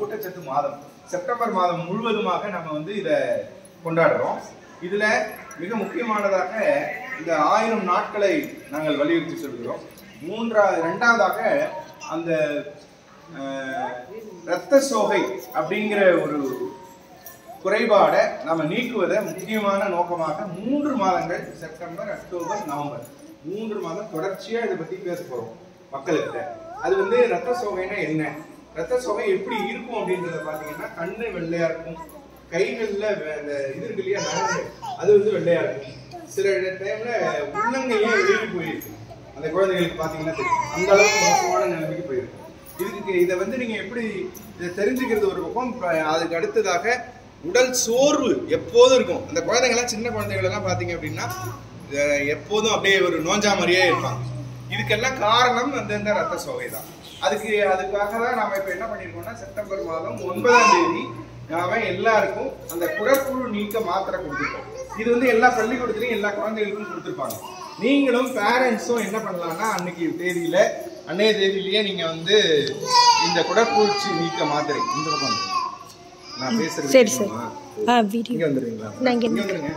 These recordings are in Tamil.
ஊட்டச்சத்து மாதம் செப்டம்பர் மாதம் முழுவதுமாக நம்ம வந்து இதை கொண்டாடுறோம் இதுல மிக முக்கியமானதாக இந்த ஆயிரம் நாட்களை நாங்கள் வலியுறுத்தி சொல்கிறோம் மூன்றாவது இரண்டாவதாக அந்த அஹ், இரத்த சோகை அப்படிங்கிற ஒரு குறைபாடை நம்ம நீக்குவதை முக்கியமான நோக்கமாக மூன்று மாதங்கள் செப்டம்பர் அக்டோபர் நவம்பர் மூன்று மாதம் தொடர்ச்சியா இதை பத்தி பேச போறோம் மக்கள்கிட்ட அது வந்து ரத்த சோகைனா என்ன ரத்த சோகை எப்படி இருக்கும் அப்படின்றத பாத்தீங்கன்னா கண்ணு வெள்ளையா இருக்கும் கைகள்ல வே- அந்த இது இருக்கு இல்லையா நரம்பு அது வந்து வெள்ளையா இருக்கும் சில டைம்ல உள்ளங்கையே வெளியே போயிருக்கு அந்த குழந்தைகளுக்கு பாத்தீங்கன்னா தெரியும். அந்த அளவுக்கு மோசமான நிலைமைக்கு போயிருக்கு இதுக்கு இதை வந்து நீங்க எப்படி இதை தெரிஞ்சுக்கிறது ஒரு பக்கம் இப்ப அதுக்கு அடுத்ததாக உடல் சோர்வு எப்போதும் இருக்கும் அந்த குழந்தைங்கலாம் சின்ன குழந்தைகள் எல்லாம் பாத்தீங்க அப்படின்னா அஹ், எப்போதும் அப்படியே ஒரு நோஞ்சா மாதிரியே இருப்பாங்க இதுக்கெல்லாம் காரணம் அந்த இந்த ரத்த சோகை தான் அதுக்கு அதுக்காக தான் நாம இப்ப என்ன பண்ணிருக்கோம்னா செப்டம்பர் மாதம் ஒன்பதாம் தேதி நாம எல்லாருக்கும் அந்த குடற்புழு நீக்க மாத்திரை கொடுத்துருக்கோம் இது வந்து எல்லா பள்ளிக்கூடத்துலயும் எல்லா குழந்தைகளுக்கும் கொடுத்துருப்பாங்க நீங்களும் பேரண்ட்ஸும் என்ன பண்ணலாம்னா அன்னைக்கு தேதியில அன்னைய தேதியிலேயே நீங்க வந்து இந்த குடற்பூச்சி நீக்க மாத்திரை இந்த பக்கம் வந்துருங்க. நான் பேசுறது சரி, சரி. கேட்குமா? ஆ வீடியோ இங்க வந்துருங்களா நான் இங்க இங்க வந்துருங்க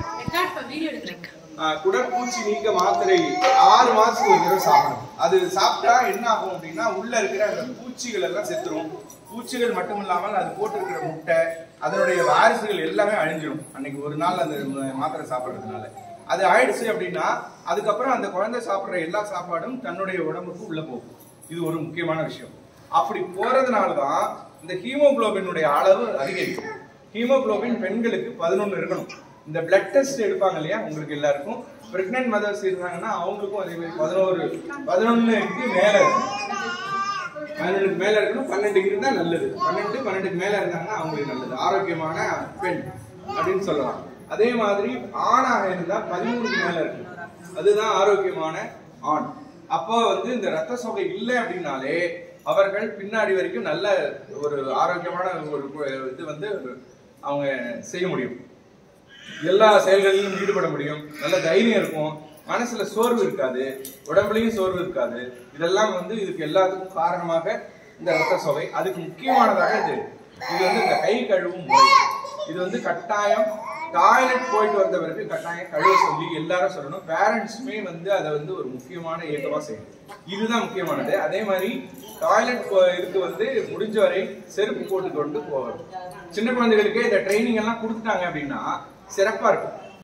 ஆ, குடற்பூச்சி நீக்க மாத்திரை ஆறு மாசத்துக்கு ஒரு தடவை சாப்பிடணும் அது சாப்பிட்டா என்ன ஆகும் அப்படின்னா உள்ள இருக்கிற அந்த பூச்சிகள் எல்லாம் செத்துரும் பூச்சிகள் மட்டும் இல்லாமல் அது போட்டிருக்கிற முட்டை அதனுடைய வாரிசுகள் எல்லாமே அழிஞ்சிடும் அன்னைக்கு ஒரு நாள் அந்த ம- மாத்திரை சாப்பிடுறதுனால அது ஆயிடுச்சு அப்படின்னா அதுக்கப்புறம் அந்த குழந்தை சாப்பிடுற எல்லா சாப்பாடும் தன்னுடைய உடம்புக்கு உள்ள போகும் இது ஒரு முக்கியமான விஷயம் அப்படி போறதுனால தான் இந்த ஹீமோகுளோபினுடைய அளவு அதிகரிக்கும் ஹீமோகுளோபின் பெண்களுக்கு பதினொன்னு இருக்கணும் இந்த பிளட் டெஸ்ட் எடுப்பாங்க இல்லையா உங்களுக்கு எல்லாருக்கும் பிரெக்னன்ட் மதர்ஸ் இருந்தாங்கன்னா அவங்களுக்கும் அதே மாதிரி பதினோரு பதினொன்னுக்கு மேல இருக்கும் பதினொன்றுக்கு மேல இருக்கணும் பன்னெண்டு இருந்தா நல்லது பன்னெண்டு பன்னெண்டுக்கு மேல இருந்தாங்கன்னா அவங்களுக்கு நல்லது ஆரோக்கியமான பெண் அப்படின்னு சொல்லலாம் அதே மாதிரி ஆணாக இருந்தா பதிமூணுக்கு மேல இருக்கணும் அதுதான் ஆரோக்கியமான ஆண் அப்போ வந்து இந்த ரத்த சோகை இல்லை அப்படின்னாலே அவர்கள் பின்னாடி வரைக்கும் நல்ல ஒரு ஆரோக்கியமான ஒரு கு- இது வந்து அவங்க செய்ய முடியும் எல்லா செயல்களிலும் ஈடுபட முடியும் நல்ல தைரியம் இருக்கும் மனசுல சோர்வு இருக்காது உடம்புலயும் சோர்வு இருக்காது இதெல்லாம் வந்து இதுக்கு எல்லாத்துக்கும் காரணமாக இந்த ரத்த சோகை அதுக்கு முக்கியமானதாக இது இது வந்து இந்த கை கழுவும் முறை இது வந்து கட்டாயம் டாய்லெட் போயிட்டு வந்த பிறகு கட்டாயம் கழுவ சொல்லி எல்லாரும் சொல்லணும் பேரண்ட்ஸுமே வந்து அதை வந்து ஒரு முக்கியமான இயக்கமா செய்யணும் இதுதான் முக்கியமானது அதே மாதிரி டாய்லெட் இதுக்கு வந்து முடிஞ்ச வரை செருப்பு போட்டு கொண்டு போகணும் சின்ன குழந்தைகளுக்கு இந்த ட்ரைனிங் எல்லாம் கொடுத்துட்டாங்க அப்படின்னா சிறப்பா இருக்கும்